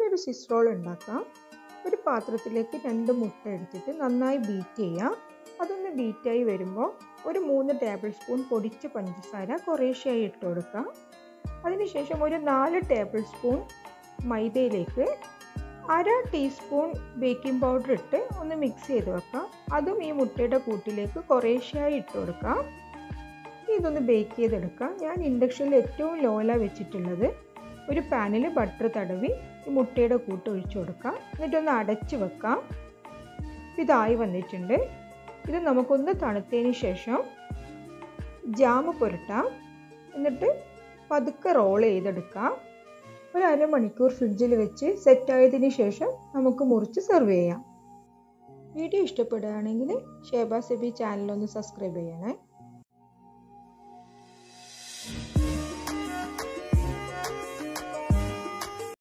ഒരു Swiss role ഉണ്ടാക്കാം ഒരു പാത്രത്തിലേക്ക് രണ്ട് മുട്ട എടുത്തിട്ട് നന്നായി ബീറ്റ് ചെയ്യാം അതൊന്ന് ബീറ്റായി വരുമ്പോൾ ഒരു മൂന്ന് ടേബിൾ സ്പൂൺ പൊടിച്ച പഞ്ചസാര കുറേശ്ശെയായി ഇട്ട് കൊടുക്കാം അതിനുശേഷം ഒരു നാല് ടേബിൾ സ്പൂൺ മൈദയിലേക്ക് അര ടീസ്പൂൺ ബേക്കിംഗ് പൗഡർ ഇട്ട് ഒന്ന് മിക്സ് ചെയ്ത് വെക്കാം അതും ഈ മുട്ടയുടെ കൂട്ടിലേക്ക് കുറേശ്ശെയായി ഇട്ട് കൊടുക്കാം ഇതൊന്ന് ബേക്ക് ചെയ്തെടുക്കാം ഞാൻ ഇൻഡക്ഷനിൽ ഏറ്റവും ലോയിലാണ് വെച്ചിട്ടുള്ളത് ഒരു പാനിൽ ബട്ടർ തടവി ഈ മുട്ടയുടെ കൂട്ട് ഒഴിച്ചു കൊടുക്കാം എന്നിട്ടൊന്ന് അടച്ച് വെക്കാം ഇതായി വന്നിട്ടുണ്ട് ഇത് നമുക്കൊന്ന് തണുത്തതിന് ശേഷം ജാമ് പുരട്ടാം എന്നിട്ട് പതുക്കെ റോൾ ചെയ്തെടുക്കാം ഒരു അരമണിക്കൂർ ഫ്രിഡ്ജിൽ വെച്ച് സെറ്റായതിന് ശേഷം നമുക്ക് മുറിച്ച് സെർവ് ചെയ്യാം വീഡിയോ ഇഷ്ടപ്പെടുകയാണെങ്കിൽ ഷേബാ സെബി ചാനൽ ഒന്ന് സബ്സ്ക്രൈബ് ചെയ്യണേ